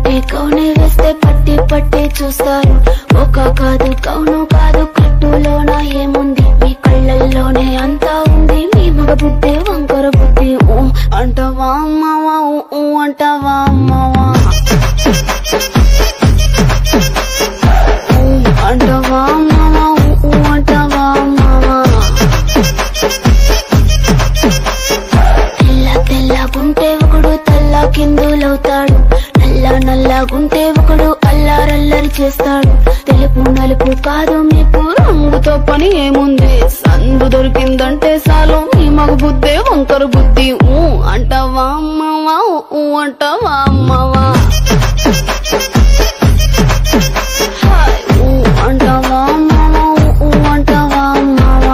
పట్టి కౌని వేస్తే పట్టి పట్టి చూస్తారు ఒక కాదు కౌను కాదు కట్టులోన ఏముంది మీ కళ్ళల్లోనే అంతా ఉంది మీ మగ బుద్ధి వంకర బుద్ధి ఊ అంటావా అమ్మావా ఊ ఊ అంటావా అమ్మావా ఊ అంటావా అమ్మావా ఊ ఊ అంటావా అమ్మావా తెల్ల తెల్లగుంటే ఒకడు తెల్ల కిందులవుతాడు నల్ల నల్లగుంటే ఒకడు అల్లారల్లరి చేస్తాడు తెలుపు నలుపు కాదు మీకు రంగుతో పని ఏముంది సందు దొరికిందంటే చాలు మీ మగ బుద్ధే వంకర బుద్ధి ఊ అంటావా అమ్మవా ఊ అంటావా అమ్మవా హాయ్ ఊ అంటావా అమ్మవా ఊ అంటావా అమ్మవా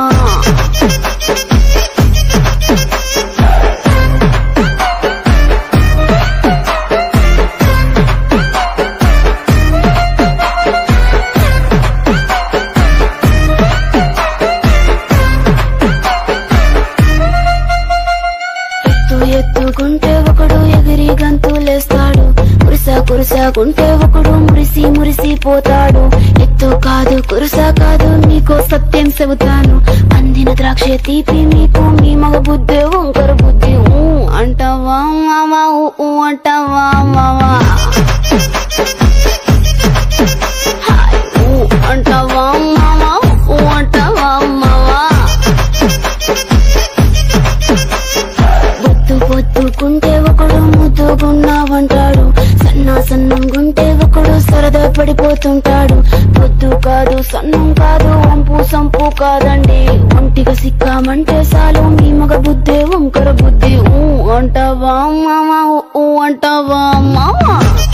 ఎత్తు ఎత్తుకుంటే ఒకడు ఎగిరి గంతులేస్తాడు కురుస కురుసకుంటే ఒకడు మురిసి మురిసి పోతాడు ఎత్తు కాదు కురుస కాదు నీకో సత్యం చెబుతాను అందిన ద్రాక్ష తీపి మీకు మీ మగ బుద్ధి వంకర బుద్ధి ఊ అంటావా మావా ఊ ఊ అంటావా మావా హాయ్ ఊ అంటావా మావా ఊ అంటావా మావా బొత్తు బొత్తుకుంటే ఒకడు ముద్దుగున్నావంటాడు సన్నా సన్నం గుంటే ఒకడు సరదా పడిపోతుంటాడు పొద్దు కాదు సన్నం కాదు వంపు సంపు కాదండి ఒంటిగా సిక్కామంటే చాలు మీ మగ బుద్ధే వంకర బుద్ధి ఊ అంటావా మావా ఊ అంటావా మావా